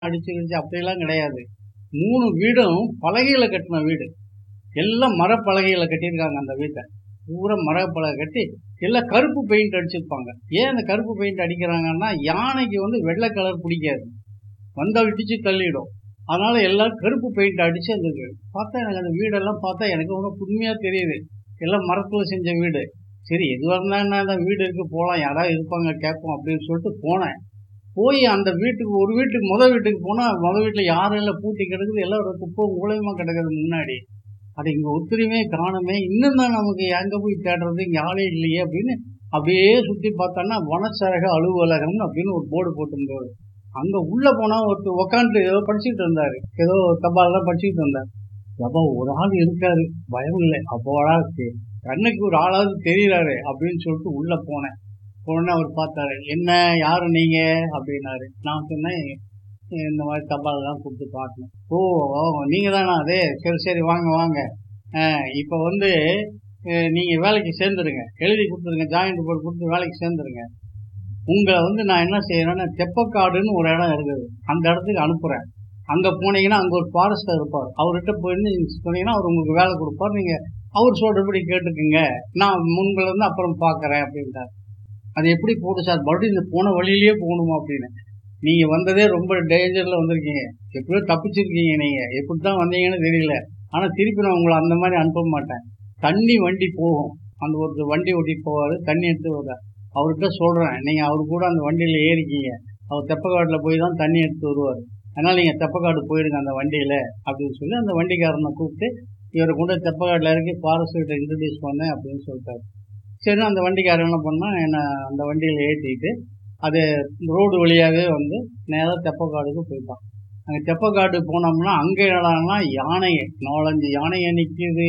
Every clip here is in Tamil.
அடிச்சு கிடிச்சு அப்படியெல்லாம் கிடையாது மூணு வீடும் பலகையில கட்டின வீடு எல்லாம் மரப்பலகையில கட்டியிருக்காங்க அந்த வீட்டை பூரா மரப்பலகை கட்டி எல்லாம் கருப்பு பெயிண்ட் அடிச்சிருப்பாங்க ஏன் அந்த கருப்பு பெயிண்ட் அடிக்கிறாங்கன்னா யானைக்கு வந்து வெள்ளை கலர் பிடிக்காது வந்தால் இடிச்சு தள்ளிடும் அதனால எல்லாம் கருப்பு பெயிண்ட் அடிச்சு அந்த வீடு பார்த்தா எனக்கு அந்த வீடெல்லாம் பார்த்தா எனக்கு ரொம்ப புதுமையா தெரியுது எல்லாம் மரத்துல செஞ்ச வீடு சரி எதுவாக இருந்தா என்ன அந்த வீடு இருக்கு போகலாம் யாராவது இருப்பாங்க கேட்போம் அப்படின்னு சொல்லிட்டு போனேன் போய் அந்த வீட்டுக்கு ஒரு வீட்டுக்கு முத வீட்டுக்கு போனா முத வீட்டுல யாரும் இல்லை பூட்டி கிடக்குது எல்லாம் ஒரு குப்பை மூலயமா கிடக்குது முன்னாடி அது இங்க ஒத்துரிமே காணுமே இன்னும் தான் நமக்கு எங்க போய் தேடுறது இங்க ஆளே இல்லையே அப்படின்னு அப்படியே சுத்தி பார்த்தோன்னா வனச்சரக அலுவலகம் அப்படின்னு ஒரு போர்டு போட்டிருந்தாரு அங்க உள்ள போனா ஒருத்தர் உக்காந்துட்டு ஏதோ படிச்சுட்டு இருந்தாரு ஏதோ தபால்லாம் படிச்சுட்டு இருந்தார் அப்போ ஒரு ஆள் இருக்காரு பயம் இல்லை அப்போடா சரி, கண்ணுக்கு ஒரு ஆளாவது தெரியறாரு அப்படின்னு சொல்லிட்டு உள்ள போனேன் உடனே அவர் பார்த்தாரு என்ன யாரு நீங்க அப்படின்னாரு நான் சொன்னேன் இந்த மாதிரி தபால்லாம் கூப்பிட்டு பார்க்கணும் ஓ ஓ, நீங்க தானா அதே சரி சரி வாங்க வாங்க அஹ், இப்போ வந்து அஹ், நீங்க வேலைக்கு சேர்ந்துருங்க எழுதி கொடுத்துருங்க ஜாயிண்ட் போர்டு கொடுத்து வேலைக்கு சேர்ந்துருங்க உங்களை வந்து நான் என்ன செய்யறேன்னா தெப்பக்காடுன்னு ஒரு இடம் இருக்குது அந்த இடத்துக்கு அனுப்புறேன் அங்க போனீங்கன்னா அங்க ஒரு ஃபாரஸ்டர் இருப்பார் அவர்கிட்ட போயிருந்து நீங்க சொன்னீங்கன்னா அவர் உங்களுக்கு வேலை கொடுப்பார் நீங்க அவர் சொல்றபடி கேட்டுக்குங்க நான் முன்கள இருந்து அப்புறம் பாக்குறேன் அப்படின்ட்டார் அது எப்படி போகுது சார் மறுபடியும் இந்த போன வழியிலேயே போகணுமா அப்படின்னு நீங்க வந்ததே ரொம்ப டேஞ்சர்ல வந்திருக்கீங்க எப்படியோ தப்பிச்சிருக்கீங்க நீங்க எப்படித்தான் வந்தீங்கன்னு தெரியல ஆனா திருப்பி நான் உங்களை அந்த மாதிரி அனுப்ப மாட்டேன் தண்ணி வண்டி போகும் அந்த ஒரு வண்டி ஓட்டிட்டு போவாரு தண்ணி எடுத்து வருவார் அவர்கிட்ட சொல்றேன் நீங்க அவரு கூட அந்த வண்டியில ஏறிக்கீங்க அவர் தெப்பக்காட்டுல போய் தான் தண்ணி எடுத்து வருவார் அதனால நீங்க தெப்பக்காடு போயிடுங்க அந்த வண்டியில அப்படின்னு சொல்லி அந்த வண்டிக்காரனை கூப்பிட்டு இவரை கொண்டு போய் தெப்பக்காட்டுல இறக்கி ஃபாரஸ்ட் கிட்ட இன்ட்ரடியூஸ் பண்ணேன் அப்படின்னு சொல்லிட்டாரு சரி அந்த வண்டிக்காரன் என்ன பண்ணா என்ன அந்த வண்டியில ஏற்றிட்டு அது ரோடு வழியாகவே வந்து நேராக தெப்பக்காடுக்கு போயிட்டான் அங்கே தெப்பக்காடு போனோம்னா அங்கே என்னடான்னா யானை நாலஞ்சு யானையை நிற்கிது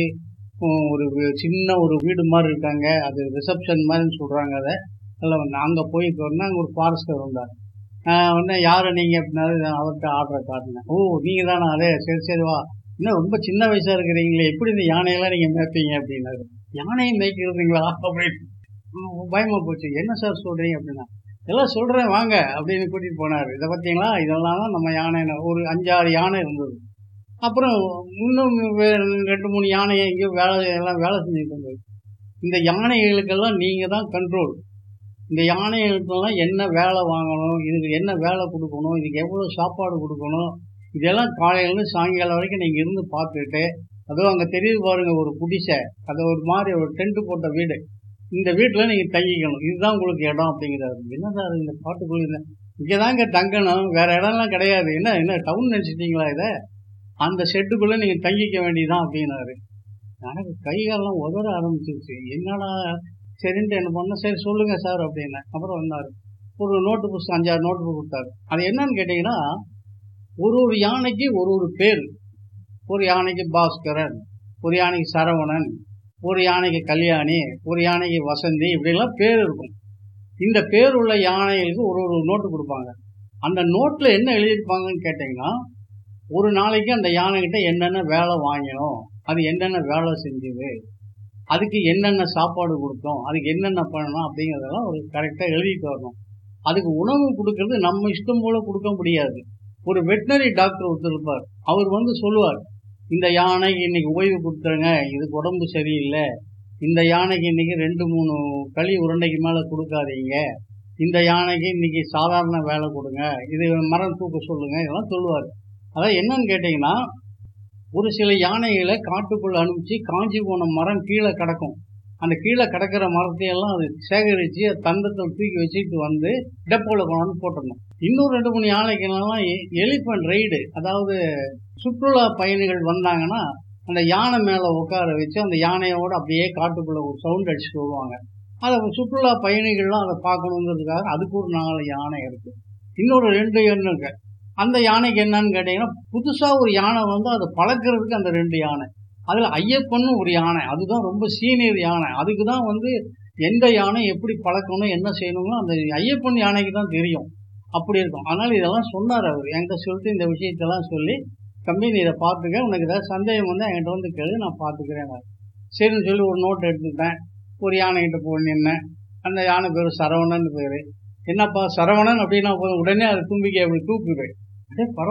ஒரு வி- சின்ன ஒரு வீடு மாதிரி இருக்காங்க அது ரிசப்ஷன் மாதிரின்னு சொல்றாங்க அதை அதில் வந்து அங்கே போய் சொன்னா அங்கே ஒரு ஃபாரஸ்டர் வந்தார் ஆஹ் உடனே யாரை நீங்கள் அப்படின்னாரு அவர்கிட்ட ஆர்டரை காட்டினேன் ஓ நீங்கள் தானே அதே சரி சரி வா இன்னும் ரொம்ப சின்ன வயசா இருக்கிறீங்களே எப்படி இந்த யானையெல்லாம் நீங்கள் மேய்ப்பீங்க அப்படின்னாரு யானையை மேய்க்கிறதுங்களா அப்படின்னு உம் பயமா போச்சு என்ன சார் சொல்றீங்க அப்படின்னா எல்லாம் சொல்றேன் வாங்க அப்படின்னு கூட்டிட்டு போனாரு இதை பார்த்தீங்களா இதெல்லாம் தான் நம்ம யானை ஒரு அஞ்சாறு யானை இருந்தது அப்புறம் இன்னும் வே- ரெண்டு மூணு யானையை எங்கேயோ வேலை எல்லாம் வேலை செஞ்சுட்டு இருந்தது இந்த யானைகளுக்கெல்லாம் நீங்க தான் கண்ட்ரோல் இந்த யானைகளுக்கெல்லாம் என்ன வேலை வாங்கணும் இதுக்கு என்ன வேலை கொடுக்கணும் இதுக்கு எவ்வளவு சாப்பாடு கொடுக்கணும் இதெல்லாம் காலையிலேருந்து சாயங்காலம் வரைக்கும் நீங்க இருந்து பார்த்துட்டு அதுவும் அங்க தெரியுது பாருங்க ஒரு குடிசை அது ஒரு மாதிரி ஒரு டென்ட் போட்ட வீடு இந்த வீட்டுல நீங்க தங்கிக்கணும் இதுதான் உங்களுக்கு இடம் அப்படிங்கிறாரு என்ன சார் இந்த பாட்டுக்குள்ள இங்கதாங்க தங்கணும் வேற இடம்லாம் கிடையாது என்ன என்ன டவுன் நினைச்சிட்டீங்களா இதை அந்த ஷெட்டுக்குள்ள நீங்க தங்கிக்க வேண்டியதான் அப்படின்னாரு எனக்கு கை காலெல்லாம் உதற ஆரம்பிச்சிருச்சு என்னடா சரின்ட்டு என்ன பண்ண சரி சொல்லுங்க சார் அப்படின்னேன் அப்புறம் வந்தாரு ஒரு நோட்டு புஸ்தகம் அஞ்சாறு நோட்டு புக் கொடுத்தாரு அது என்னன்னு கேட்டீங்கன்னா ஒரு ஒரு யானைக்கு ஒரு ஒரு பேர் ஒரு யானைக்கு பாஸ்கரன் ஒரு யானைக்கு சரவணன் ஒரு யானைக்கு கல்யாணி ஒரு யானைக்கு வசந்தி இப்படிலாம் பேர் இருக்கும் இந்த பேர் உள்ள யானைகளுக்கு ஒரு ஒரு நோட்டு கொடுப்பாங்க அந்த நோட்ல என்ன எழுதியிருப்பாங்கன்னு கேட்டீங்கன்னா ஒரு நாளைக்கு அந்த யானைகிட்ட என்னென்ன வேலை வாங்கினோம் அது என்னென்ன வேலை செஞ்சது அதுக்கு என்னென்ன சாப்பாடு கொடுத்தோம் அதுக்கு என்னென்ன பண்ணணும் அப்படிங்கிறதெல்லாம் ஒரு கரெக்டாக எழுதிட்டு வரணும் அதுக்கு உணவு கொடுக்கறது நம்ம இஷ்டம் போல கொடுக்க முடியாது ஒரு வெட்டினரி டாக்டர் ஒருத்தர் இருப்பார் அவர் வந்து சொல்லுவார் இந்த யானைக்கு இன்னைக்கு ஓய்வு கொடுத்துருங்க இதுக்கு உடம்பு சரியில்லை இந்த யானைக்கு இன்னைக்கு ரெண்டு மூணு களி உருண்டைக்கு மேல கொடுக்காதீங்க இந்த யானைக்கு இன்னைக்கு சாதாரண வேலை கொடுங்க இது மரம் தூக்க சொல்லுங்க இதெல்லாம் சொல்லுவார் அதான் என்னன்னு கேட்டீங்கன்னா ஒரு சில யானைகளை காட்டுக்குள்ள அனுப்பிச்சு காஞ்சி போன மரம் கீழே கிடக்கும் அந்த கீழே கிடக்கிற மரத்தையெல்லாம் அது சேகரித்து தந்தத்தை தூக்கி வச்சுட்டு வந்து டெப்போவில் கொண்டாந்து போட்டுடணும் இன்னும் ரெண்டு மூணு யானைக்கெல்லாம் எலிஃபண்ட் ரைடு அதாவது சுற்றுலா பயணிகள் வந்தாங்கன்னா அந்த யானை மேலே உட்கார வச்சு அந்த யானையோட அப்படியே காட்டுக்குள்ள ஒரு சவுண்ட் அடிச்சுட்டு வருவாங்க அதை சுற்றுலா பயணிகள்லாம் அதை பார்க்கணுங்கிறதுக்காக அதுக்கு ஒரு நாலு யானை இருக்கு இன்னொரு ரெண்டு எண்ணம் இருக்கு அந்த யானைக்கு என்னன்னு கேட்டீங்கன்னா புதுசா ஒரு யானை வந்து அதை பழக்கிறதுக்கு அந்த ரெண்டு யானை அதுல ஐயப்பன்னு ஒரு யானை அதுதான் ரொம்ப சீனியர் யானை அதுக்கு தான் வந்து எந்த யானை எப்படி பழக்கணும் என்ன செய்யணும்னு அந்த ஐயப்பன் யானைக்கு தான் தெரியும் அப்படி இருக்கும் அதனால இதெல்லாம் சொன்னார் அவர் என்கிட்ட சொல்லிட்டு இந்த விஷயத்தெல்லாம் சொல்லி தம்பி நீ இதை பார்த்துக்க உனக்கு ஏதாவது சந்தேகம் வந்து என்கிட்ட வந்து கேளு நான் பார்த்துக்கிறேன் சரின்னு சொல்லி ஒரு நோட் எடுத்துக்கிட்டேன் ஒரு யானைகிட்ட போய் நின்னேன் அந்த யானை பேர் சரவணன் பேரு என்னப்பா சரவணன் அப்படின்னா போதும் உடனே அது தும்பிக்கை அப்படி தூக்குது அடே பரவாயில்ல